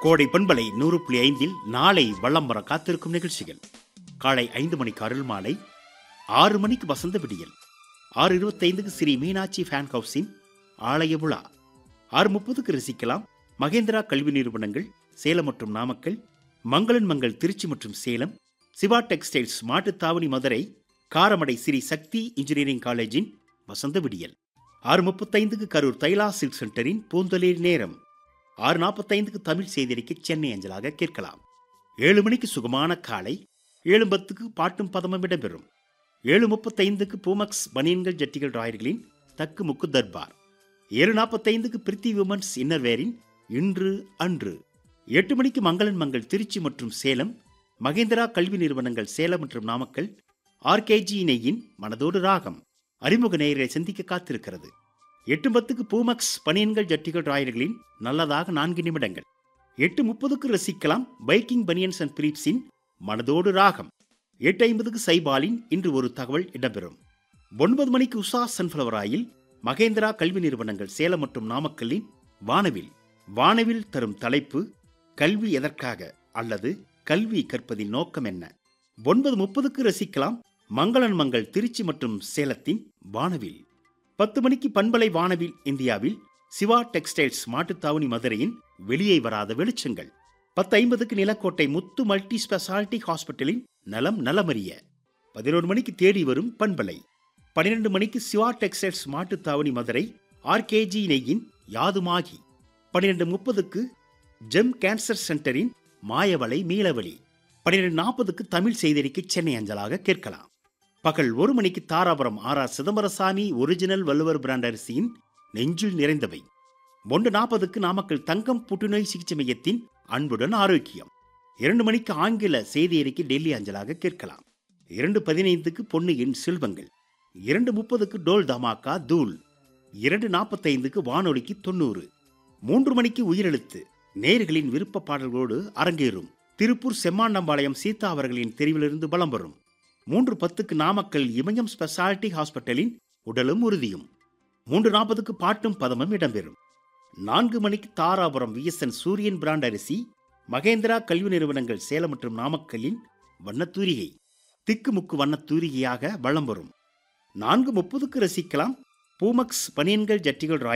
கோடை பண்பலை நூறு புள்ளி ஐந்தில் நாளை வள்ளம் வர காத்திருக்கும் நிகழ்ச்சிகள் காலை ஐந்து மணிக்கு அருள் மாலை ஆறு மணிக்கு வசந்த விடியல் ஆறு இருபத்தைந்துக்கு ஸ்ரீ மீனாட்சி ஃபேன் ஹவுஸின் ஆலய விழா ஆறு முப்பதுக்கு ரசிக்கலாம் மகேந்திரா கல்வி நிறுவனங்கள் சேலம் மற்றும் நாமக்கல் மங்களன் மங்கள் திருச்சி மற்றும் சேலம் சிவா டெக்ஸ்டைல்ஸ் மாட்டுத்தாவணி மதுரை காரமடை ஸ்ரீ சக்தி இன்ஜினியரிங் காலேஜின் வசந்த விடியல் ஆறு முப்பத்தைந்துக்கு கரூர் தைலா சில்க் சென்டரின் பூந்தொழில் நேரம் ஆறு நாற்பத்தைந்துக்கு தமிழ் செய்தியறிக்கை சென்னை அஞ்சலாக கேட்கலாம் ஏழு மணிக்கு சுகமான காலை ஏழு பத்துக்கு பாட்டும் பதமும் இடம்பெறும் ஏழு முப்பத்தைந்துக்கு பூமக்ஸ் பனியன்கள் ஜட்டிகள் ராயர்களின் தக்கு முக்கு தர்பார் ஏழு நாற்பத்தைந்துக்கு பிரித்தி விமன்ஸ் இன்னர்வேரின் இன்று அன்று எட்டு மணிக்கு மங்களன் மங்கள் திருச்சி மற்றும் சேலம் மகேந்திரா கல்வி நிறுவனங்கள் சேலம் மற்றும் நாமக்கல் ஆர்கேஜி இணையின் மனதோடு ராகம் அறிமுக நேயரை சந்திக்க காத்திருக்கிறது எட்டு பத்துக்கு பூமக்ஸ் பனியன்கள் ஜட்டிகள் ராயர்களின் நல்லதாக நான்கு நிமிடங்கள் எட்டு முப்பதுக்கு ரசிக்கலாம் பைக்கிங் பனியன்ஸ் அண்ட் பிரீப்ஸின் மனதோடு ராகம் எட்டு ஐம்பதுக்கு சைபாலின் இன்று ஒரு தகவல் இடம்பெறும் ஒன்பது மணிக்கு உஷா சன்ஃப்ளவர் ஆயில் மகேந்திரா கல்வி நிறுவனங்கள் சேலம் மற்றும் நாமக்கல்லின் வானவில் வானவில் தரும் தலைப்பு கல்வி எதற்காக அல்லது கல்வி கற்பதின் நோக்கம் என்ன ஒன்பது முப்பதுக்கு ரசிக்கலாம் மங்களன் மங்கள் திருச்சி மற்றும் சேலத்தின் வானவில் பத்து மணிக்கு பண்பலை வானவில் இந்தியாவில் சிவா டெக்ஸ்டைல்ஸ் மாட்டுத்தாவணி மதுரையின் வெளியே வராத வெளிச்சங்கள் பத்து ஐம்பதுக்கு நிலக்கோட்டை முத்து மல்டி ஸ்பெஷாலிட்டி ஹாஸ்பிட்டலின் நலம் நலமறிய பதினோரு மணிக்கு தேடி வரும் பண்பலை பன்னிரண்டு மணிக்கு சிவா டெக்ஸ்டைல்ஸ் மாட்டுத்தாவணி மதுரை ஆர்கேஜி நெய்யின் யாதுமாகி பன்னிரண்டு முப்பதுக்கு ஜெம் கேன்சர் சென்டரின் மாயவளை மீளவழி பன்னிரண்டு நாற்பதுக்கு தமிழ் செய்தியறிக்கை சென்னை அஞ்சலாக கேட்கலாம் பகல் ஒரு மணிக்கு Dharapuram R R Chidambarasamy original Valluvar brand அரிசியின் நெஞ்சில் நிறைந்தவை ஒன்று நாற்பதுக்கு நாமக்கல் தங்கம் புற்றுநோய் சிகிச்சை மையத்தின் அன்புடன் ஆரோக்கியம் இரண்டு மணிக்கு ஆங்கில செய்தி அறிக்கை டெல்லி அஞ்சலாக கேட்கலாம் இரண்டு பதினைந்துக்கு பொன்னியின் செல்வங்கள் இரண்டு முப்பதுக்கு டோல் தமாக்கா தூள் இரண்டு நாற்பத்தைந்துக்கு வானொலிக்கு தொண்ணூறு மூன்று மணிக்கு உயிரெழுத்து நேர்களின் விருப்ப பாடல்களோடு அரங்கேறும் திருப்பூர் செம்மாண்டம்பாளையம் சீதா அவர்களின் தெரிவிலிருந்து பலம் வரும் மூன்று பத்துக்கு நாமக்கல் இமயம் ஸ்பெஷாலிட்டி ஹாஸ்பிட்டலின் உடலும் உறுதியும் மூன்று நாற்பதுக்கு பாட்டும் பதமும் இடம்பெறும் நான்கு மணிக்கு தாராபுரம் விஎஸ்என் சூரியன் பிராண்ட் அரிசி மகேந்திரா கல்வி நிறுவனங்கள் சேலம் மற்றும் நாமக்கல்லின் வண்ணத்தூரிகை திக்குமுக்கு வண்ணத்தூரிகையாக வளம் வரும் நான்கு முப்பதுக்கு ரசிக்கலாம் பூமக்ஸ் பனியன்கள் ஜட்டிகள் ராய்